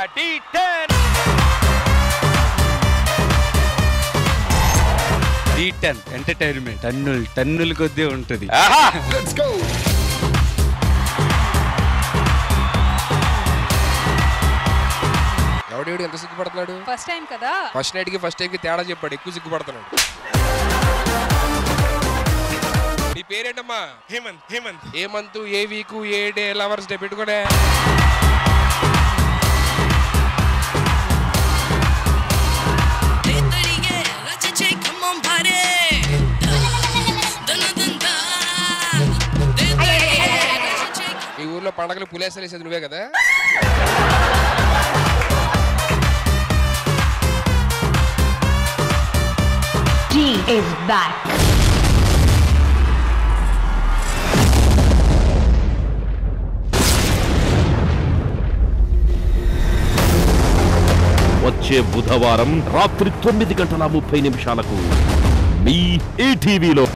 D ten D ten entertainment టన్నులు టన్నుల కొద్దీ ఉంటుంది ఆహా ఎవడేడు ఎంత సిగ్గుపడుతున్నాడు ఫస్ట్ టైం కదా ఫస్ట్ నైట్ కి ఫస్ట్ టైం కి తేడా చెప్పాడు ఎక్కువ సిగ్గుపడుతున్నాడు నీ పేరేంటమ్మా Hemanth Hemanth a month a week a day lovers day పెట్టుకునే Ritariye, rachache, come on, party. Dun, dun, dun, dun. Ritariye, rachache, ఈ ఊర్లో పండగలు పులేసలు వేసేది నువ్వే కదా G is back. వచ్చే బుధవారం రాత్రి తొమ్మిది గంటల ముప్పై నిమిషాలకు మీ ఈటీవీలో